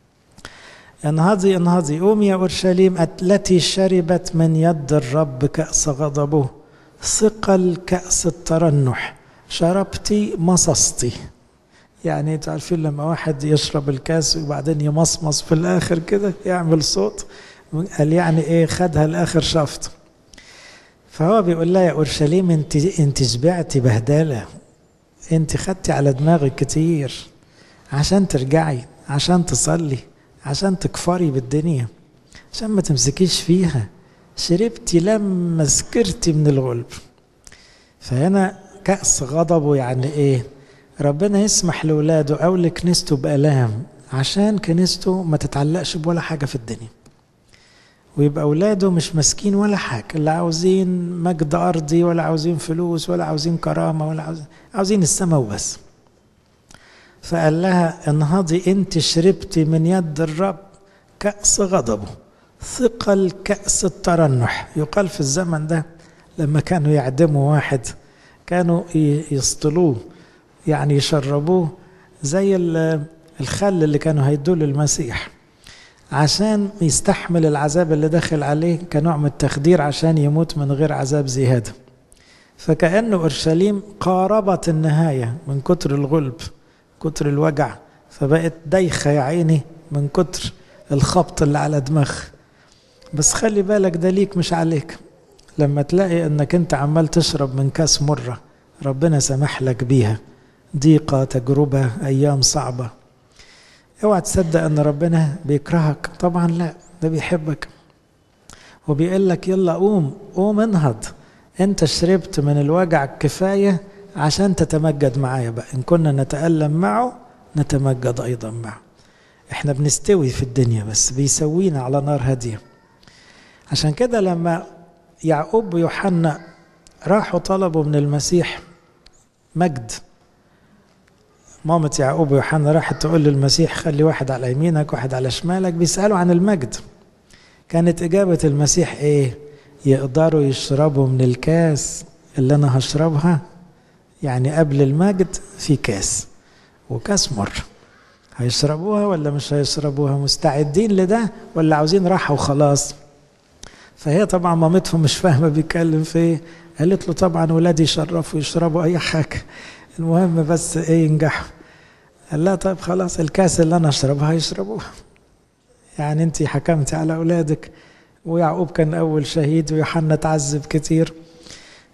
انهضي انهضي قومي يا أورشليم التي شربت من يد الرب كأس غضبه ثقل كأس الترنح شربتي مصصتي يعني انتوا عارفين لما واحد يشرب الكاس وبعدين يمصمص في الاخر كده يعمل صوت قال يعني ايه خدها الاخر شفط فهو بيقول لها يا اورشليم انت انت شبعتي بهدله انت خدتي على دماغك كتير عشان ترجعي عشان تصلي عشان تكفري بالدنيا عشان ما تمسكيش فيها شربتي لما سكرتي من الغلب فهنا كأس غضبه يعني ايه ربنا يسمح لولاده او لكنيسته بالام عشان كنيسته ما تتعلقش بولا حاجه في الدنيا ويبقى اولاده مش ماسكين ولا حاجه لا عاوزين مجد ارضي ولا عاوزين فلوس ولا عاوزين كرامه ولا عاوزين عاوزين السماء وبس فقال لها انهضي انت شربتي من يد الرب كأس غضبه ثقل كأس الترنح يقال في الزمن ده لما كانوا يعدموا واحد كانوا يسطلوه يعني يشربوه زي الخل اللي كانوا هيدوه للمسيح عشان يستحمل العذاب اللي داخل عليه كنوع من التخدير عشان يموت من غير عذاب زيادة فكأنه أورشليم قاربت النهاية من كتر الغلب كتر الوجع فبقت دايخة يا عيني من كتر الخبط اللي على دماغها بس خلي بالك ده ليك مش عليك لما تلاقي انك انت عمال تشرب من كاس مرة ربنا سمح لك بيها ضيقة تجربة أيام صعبة اوعى تصدق ان ربنا بيكرهك طبعا لا ده بيحبك وبيقول لك يلا قوم قوم انهض انت شربت من الوجع كفاية عشان تتمجد معايا بقى ان كنا نتألم معه نتمجد ايضا معه احنا بنستوي في الدنيا بس بيسوينا على نار هادية عشان كده لما يعقوب ويوحنا راحوا طلبوا من المسيح مجد مامة يعقوب ويوحنا راحت تقول للمسيح خلي واحد على يمينك واحد على شمالك بيسألوا عن المجد كانت إجابة المسيح إيه يقدروا يشربوا من الكاس اللي أنا هشربها يعني قبل المجد في كاس وكاس مر هيشربوها ولا مش هيشربوها مستعدين لده ولا عاوزين راحة وخلاص فهي طبعا مامتهم مش فاهمة بيتكلم في ايه قالت له طبعا ولادي يشرفوا يشربوا اي حاجة المهم بس ايه ينجحوا قال لا طيب خلاص الكاس اللي انا اشربها يشربوها يعني انت حكمتي على اولادك ويعقوب كان اول شهيد ويوحنا تعذب كتير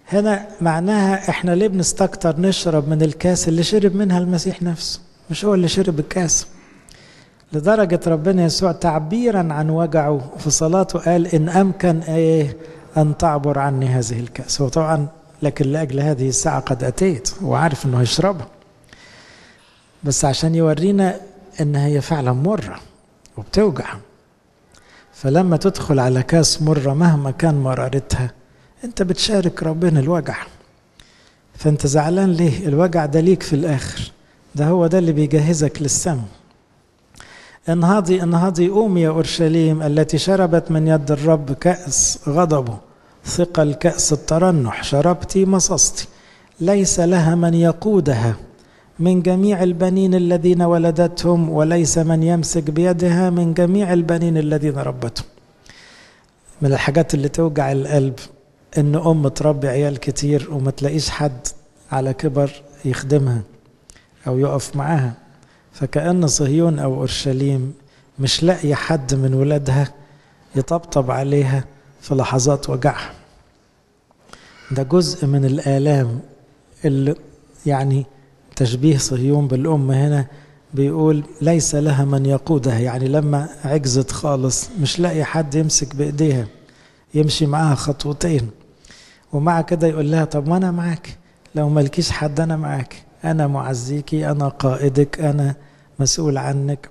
هنا معناها احنا ليه بنستكتر نشرب من الكاس اللي شرب منها المسيح نفسه مش هو اللي شرب الكاس لدرجة ربنا يسوع تعبيرا عن وجعه في صلاته قال إن أمكن إيه أن تعبر عني هذه الكأس هو طبعا لكن لأجل هذه الساعة قد أتيت وعارف أنه هيشربها بس عشان يورينا أن هي فعلا مرة وبتوجع فلما تدخل على كاس مرة مهما كان مرارتها أنت بتشارك ربنا الوجع فأنت زعلان ليه الوجع ده ليك في الآخر ده هو ده اللي بيجهزك للسماء انهضي انهضي قومي يا اورشليم التي شربت من يد الرب كاس غضبه ثقل كاس الترنح شربت مصصت ليس لها من يقودها من جميع البنين الذين ولدتهم وليس من يمسك بيدها من جميع البنين الذين ربتهم من الحاجات اللي توجع القلب ان ام تربي عيال كتير وما تلاقيش حد على كبر يخدمها او يقف معاها فكأن صهيون أو أورشليم مش لاقية حد من ولادها يطبطب عليها في لحظات وجعها ده جزء من الآلام اللي يعني تشبيه صهيون بالأم هنا بيقول ليس لها من يقودها يعني لما عجزت خالص مش لاقي حد يمسك بإيديها يمشي معاها خطوتين ومع كده يقول لها طب ما أنا معاك لو ملكيش حد أنا معاك أنا معزيكي أنا قائدك أنا مسؤول عنك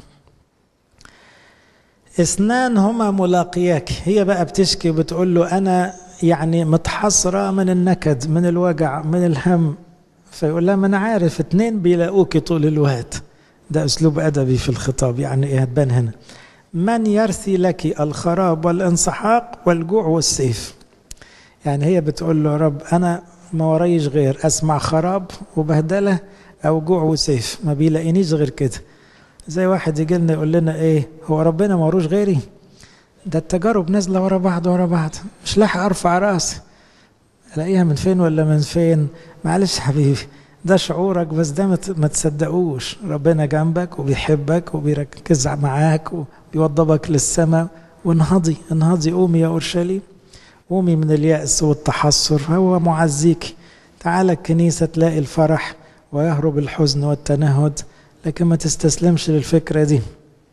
اثنان هما ملاقياك هي بقى بتشكي وبتقول له أنا يعني متحصرة من النكد من الوجع من الهم فيقول لها ما أنا عارف اتنين بيلاقوكي طول الوقت ده أسلوب أدبي في الخطاب يعني إيه هتبان هنا من يرثي لك الخراب والانسحاق والجوع والسيف يعني هي بتقول له رب أنا ما ورايش غير أسمع خراب وبهدلة أو جوع وسيف ما بيلاقينيش غير كده زي واحد يجي لنا يقول لنا إيه هو ربنا ما وروش غيري ده التجارب نازلة ورا بعض ورا بعض مش لاحق أرفع راسي ألاقيها من فين ولا من فين معلش حبيبي ده شعورك بس ده ما تصدقوش ربنا جنبك وبيحبك وبيركز معاك وبيوضبك للسماء وانهضي انهضي قومي يا أورشليم قومي من اليأس والتحسر هو معزيك تعال الكنيسة تلاقي الفرح ويهرب الحزن والتنهد لكن ما تستسلمش للفكرة دي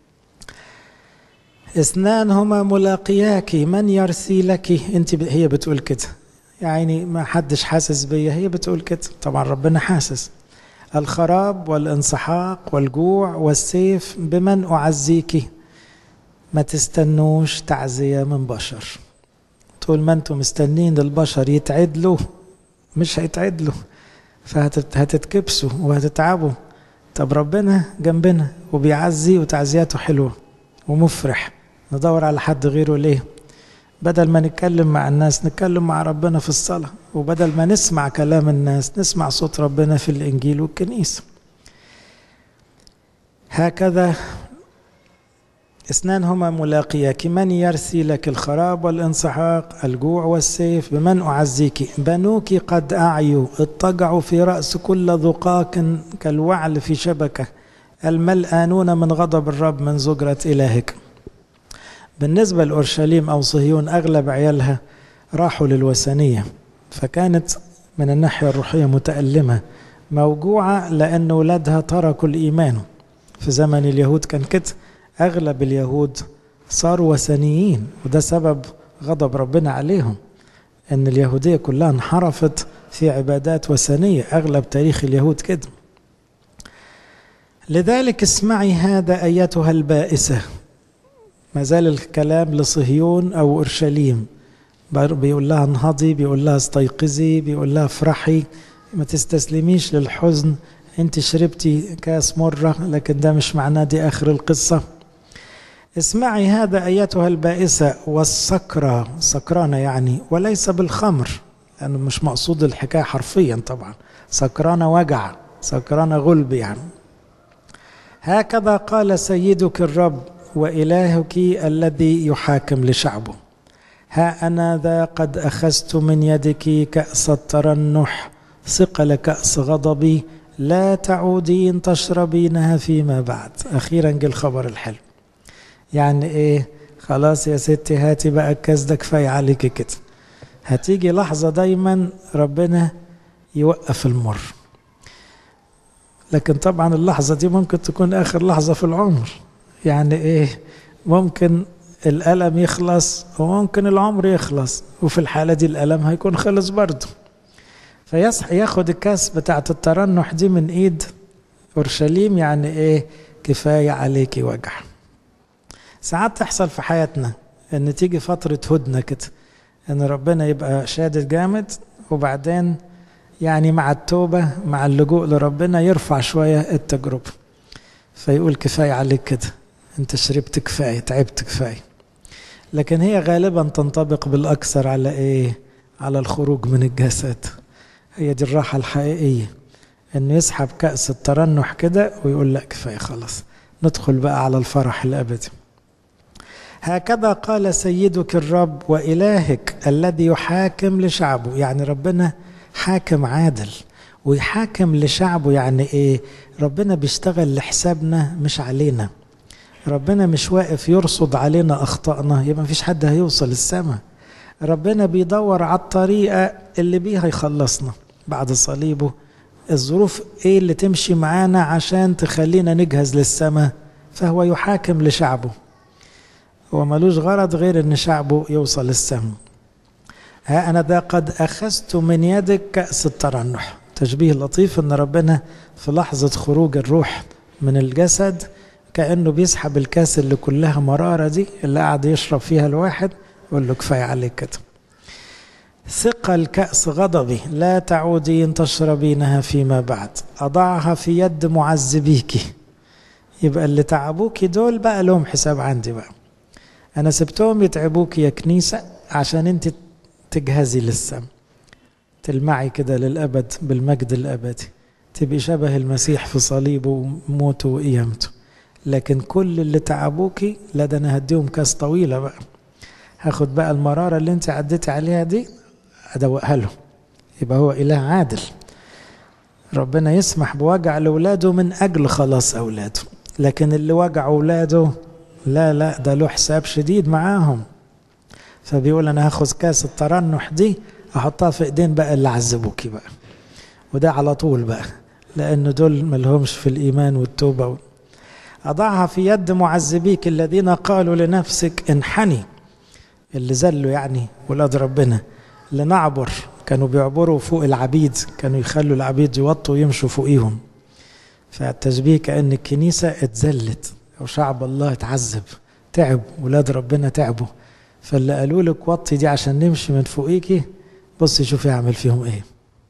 اثنان هما ملاقياك من يرثي لك انت ب... هي بتقول كده يعني ما حدش حاسس بيا هي بتقول كده طبعا ربنا حاسس الخراب والانسحاق والجوع والسيف بمن أعزيك ما تستنوش تعزية من بشر طول ما انتم مستنين البشر يتعدلوا مش هيتعدلوا فهتتكبسوا وهتتعبوا طب ربنا جنبنا وبيعزي وتعزياته حلوة ومفرح ندور على حد غيره ليه بدل ما نتكلم مع الناس نتكلم مع ربنا في الصلاة وبدل ما نسمع كلام الناس نسمع صوت ربنا في الإنجيل والكنيسة هكذا اثنان هما ملاقياك من يرثي لك الخراب والانسحاق الجوع والسيف بمن أعزيك بنوك قد أعيوا اضطجعوا في رأس كل ذقاق كالوعل في شبكة الملآنون من غضب الرب من زجرة إلهك بالنسبة لأورشليم أو صهيون أغلب عيالها راحوا للوثنية فكانت من الناحية الروحية متألمة موجوعة لأن ولادها تركوا الإيمان في زمن اليهود كان كده أغلب اليهود صاروا وثنيين وده سبب غضب ربنا عليهم أن اليهودية كلها انحرفت في عبادات وثنية أغلب تاريخ اليهود كده لذلك اسمعي هذا أيتها البائسة ما زال الكلام لصهيون أو أورشليم بيقول لها انهضي بيقول لها استيقظي بيقول لها افرحي ما تستسلميش للحزن انت شربتي كاس مرة لكن ده مش معناه دي آخر القصة اسمعي هذا أيتها البائسة والسكرة سكرانة يعني وليس بالخمر لأنه مش مقصود الحكاية حرفيا طبعا سكرانة وجع سكرانة غلب يعني هكذا قال سيدك الرب وإلهك الذي يحاكم لشعبه ها أنا ذا قد أخذت من يدك كأس الترنح ثقل كأس غضبي لا تعودين تشربينها فيما بعد أخيرا جه الخبر الحلو يعني إيه خلاص يا ستي هاتي بقى الكاس ده كفاية عليك كده هتيجي لحظة دايما ربنا يوقف المر لكن طبعا اللحظة دي ممكن تكون آخر لحظة في العمر يعني إيه ممكن الألم يخلص وممكن العمر يخلص وفي الحالة دي الألم هيكون خلص برضه فيصح ياخد الكاس بتاعت الترنح دي من ايد اورشليم يعني ايه كفايه عليكي وجع ساعات تحصل في حياتنا ان تيجي فتره هدنه كده ان ربنا يبقى شادد جامد وبعدين يعني مع التوبه مع اللجوء لربنا يرفع شويه التجربه فيقول كفايه عليك كده انت شربت كفايه تعبت كفايه لكن هي غالبا تنطبق بالاكثر على ايه على الخروج من الجسد هي دي الراحة الحقيقية انه يسحب كأس الترنح كده ويقول لا كفاية خلاص ندخل بقى على الفرح الأبدي هكذا قال سيدك الرب وإلهك الذي يحاكم لشعبه يعني ربنا حاكم عادل ويحاكم لشعبه يعني ايه ربنا بيشتغل لحسابنا مش علينا ربنا مش واقف يرصد علينا أخطائنا يبقى مفيش حد هيوصل السماء ربنا بيدور على الطريقة اللي بيها يخلصنا بعد صليبه الظروف ايه اللي تمشي معانا عشان تخلينا نجهز للسماء فهو يحاكم لشعبه هو ملوش غرض غير ان شعبه يوصل للسماء ها انا ده قد اخذت من يدك كأس الترنح تشبيه لطيف ان ربنا في لحظة خروج الروح من الجسد كأنه بيسحب الكاس اللي كلها مرارة دي اللي قاعد يشرب فيها الواحد يقول له كفاية عليك كده ثقل كأس غضبي لا تعودين تشربينها فيما بعد أضعها في يد معذبيك يبقى اللي تعبوك دول بقى لهم حساب عندي بقى أنا سبتهم يتعبوك يا كنيسة عشان أنت تجهزي للسم تلمعي كده للأبد بالمجد الأبدي تبقي شبه المسيح في صليبه وموته وقيامته لكن كل اللي تعبوكي لا ده أنا هديهم كاس طويلة بقى هاخد بقى المرارة اللي انت عديتي عليها دي أدوقها له يبقى هو إله عادل ربنا يسمح بوجع لأولاده من أجل خلاص أولاده لكن اللي وجع أولاده لا لا ده له حساب شديد معاهم فبيقول أنا هاخد كاس الترنح دي أحطها في إيدين بقى اللي عذبوكي بقى وده على طول بقى لأن دول ملهمش في الإيمان والتوبة أضعها في يد معذبيك الذين قالوا لنفسك انحني اللي زلوا يعني ولاد ربنا لنعبر كانوا بيعبروا فوق العبيد كانوا يخلوا العبيد يوطوا ويمشوا فوقيهم فالتشبيه كأن الكنيسة اتذلت أو شعب الله اتعذب تعب ولاد ربنا تعبوا فاللي قالوا لك وطي دي عشان نمشي من فوقيكي بصي شوفي اعمل فيهم ايه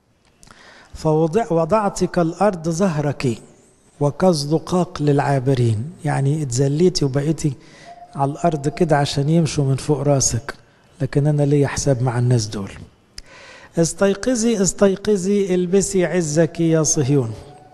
فوضع وضعتك الارض ظهرك وكالزقاق للعابرين يعني اتذليتي وبقيتي على الارض كده عشان يمشوا من فوق راسك لكن انا ليا حساب مع الناس دول استيقظي استيقظي البسي عزك يا صهيون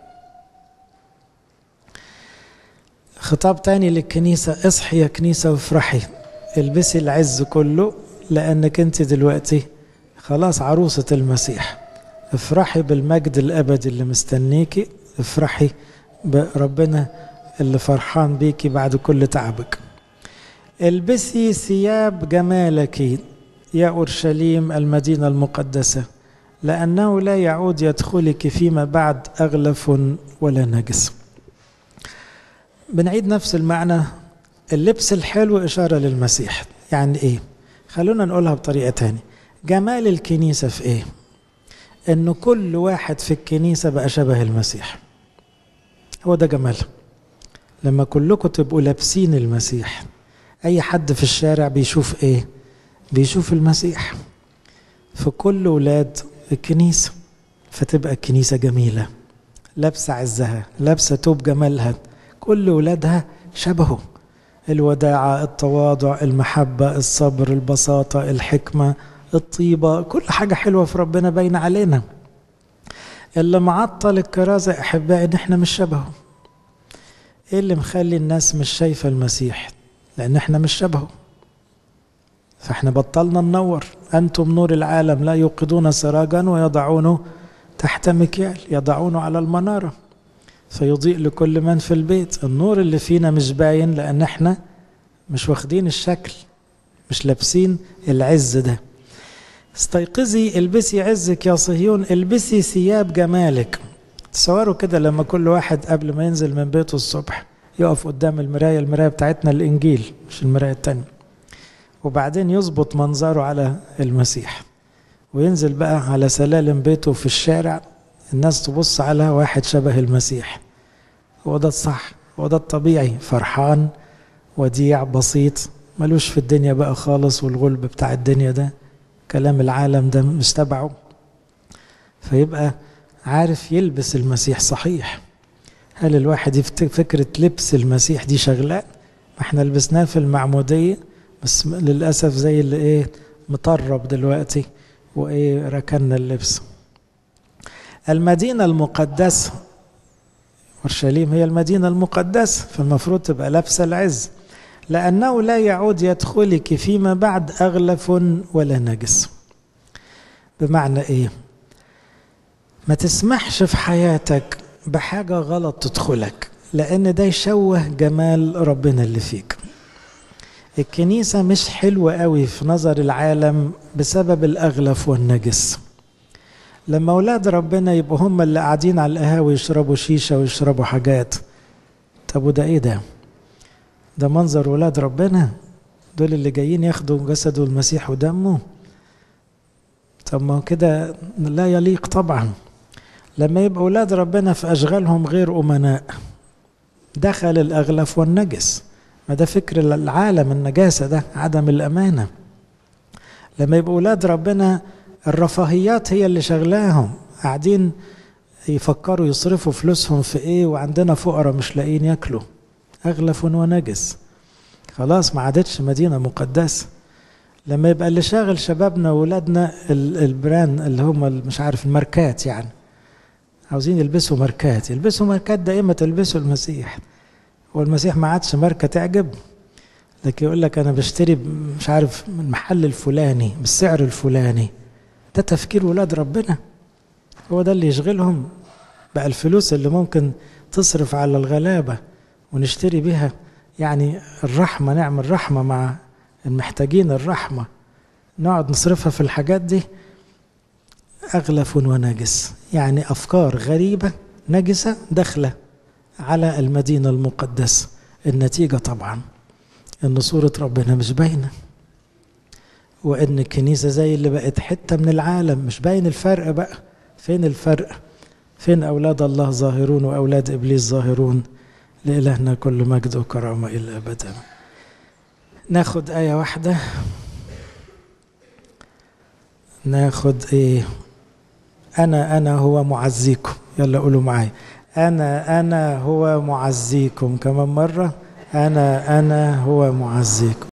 خطاب تاني للكنيسة اصحي يا كنيسة وافرحي البسي العز كله لأنك أنت دلوقتي خلاص عروسة المسيح افرحي بالمجد الأبدي اللي مستنيكي افرحي بربنا اللي فرحان بيكي بعد كل تعبك البسي ثياب جمالك يا أورشليم المدينة المقدسة لأنه لا يعود يدخلك فيما بعد أغلف ولا نجس بنعيد نفس المعنى اللبس الحلو إشارة للمسيح يعني إيه خلونا نقولها بطريقة تانية جمال الكنيسة في إيه إنه كل واحد في الكنيسة بقى شبه المسيح هو ده جمالها لما كلكم تبقوا لابسين المسيح أي حد في الشارع بيشوف إيه بيشوف المسيح في كل ولاد الكنيسة فتبقى الكنيسة جميلة لابسة عزها لابسة توب جمالها كل ولادها شبهه الوداعة التواضع المحبة الصبر البساطة الحكمة الطيبة كل حاجة حلوة في ربنا باينة علينا اللي معطل الكرازة أحبائي إن إحنا مش شبهه إيه اللي مخلي الناس مش شايفة المسيح لأن إحنا مش شبهه فإحنا بطلنا ننور أنتم نور العالم لا يوقدون سراجا ويضعونه تحت مكيال يضعونه على المنارة فيضيء لكل من في البيت النور اللي فينا مش باين لأن إحنا مش واخدين الشكل مش لابسين العز ده استيقظي البسي عزك يا صهيون البسي ثياب جمالك تصوروا كده لما كل واحد قبل ما ينزل من بيته الصبح يقف قدام المراية المراية بتاعتنا الإنجيل مش المراية التانية وبعدين يظبط منظره على المسيح وينزل بقى على سلالم بيته في الشارع الناس تبص على واحد شبه المسيح هو ده الصح هو ده الطبيعي فرحان وديع بسيط ملوش في الدنيا بقى خالص والغلب بتاع الدنيا ده كلام العالم ده مش تبعه فيبقى عارف يلبس المسيح صحيح هل الواحد فكرة لبس المسيح دي شغلة ما احنا لبسناه في المعمودية بس للأسف زي اللي ايه مطرب دلوقتي وايه ركنا اللبس المدينة المقدسة اورشليم هي المدينة المقدسة فالمفروض تبقى لابسة العز لأنه لا يعود يدخلك فيما بعد أغلف ولا نجس بمعنى إيه ما تسمحش في حياتك بحاجة غلط تدخلك لأن ده يشوه جمال ربنا اللي فيك الكنيسة مش حلوة قوي في نظر العالم بسبب الأغلف والنجس لما أولاد ربنا يبقوا هم اللي قاعدين على القهاوي يشربوا شيشة ويشربوا حاجات طب وده إيه ده؟ ده منظر ولاد ربنا دول اللي جايين ياخدوا جسده المسيح ودمه طب ما كده لا يليق طبعا لما يبقى ولاد ربنا في أشغالهم غير أمناء دخل الأغلف والنجس ما ده فكر العالم النجاسة ده عدم الأمانة لما يبقوا ولاد ربنا الرفاهيات هي اللي شغلاهم قاعدين يفكروا يصرفوا فلوسهم في ايه وعندنا فقراء مش لاقيين ياكلوا اغلف ونجس خلاص ما عادتش مدينه مقدسه لما يبقى اللي شاغل شبابنا واولادنا البران اللي هم مش عارف الماركات يعني عاوزين يلبسوا ماركات يلبسوا ماركات دائما تلبسوا المسيح والمسيح ما عادش ماركه تعجب لكن يقول لك انا بشتري مش عارف من المحل الفلاني بالسعر الفلاني ده تفكير ولاد ربنا هو ده اللي يشغلهم بقى الفلوس اللي ممكن تصرف على الغلابة ونشتري بها يعني الرحمة نعمل رحمة مع المحتاجين الرحمة نقعد نصرفها في الحاجات دي أغلف ونجس يعني أفكار غريبة نجسة داخلة على المدينة المقدسة النتيجة طبعا إن صورة ربنا مش باينة وإن الكنيسة زي اللي بقت حتة من العالم مش باين الفرق بقى فين الفرق فين أولاد الله ظاهرون وأولاد إبليس ظاهرون لإلهنا كل مجد وكرامة إلى أبدا ناخد آية واحدة ناخد إيه أنا أنا هو معزيكم يلا قولوا معايا أنا أنا هو معزيكم كمان مرة أنا أنا هو معزيكم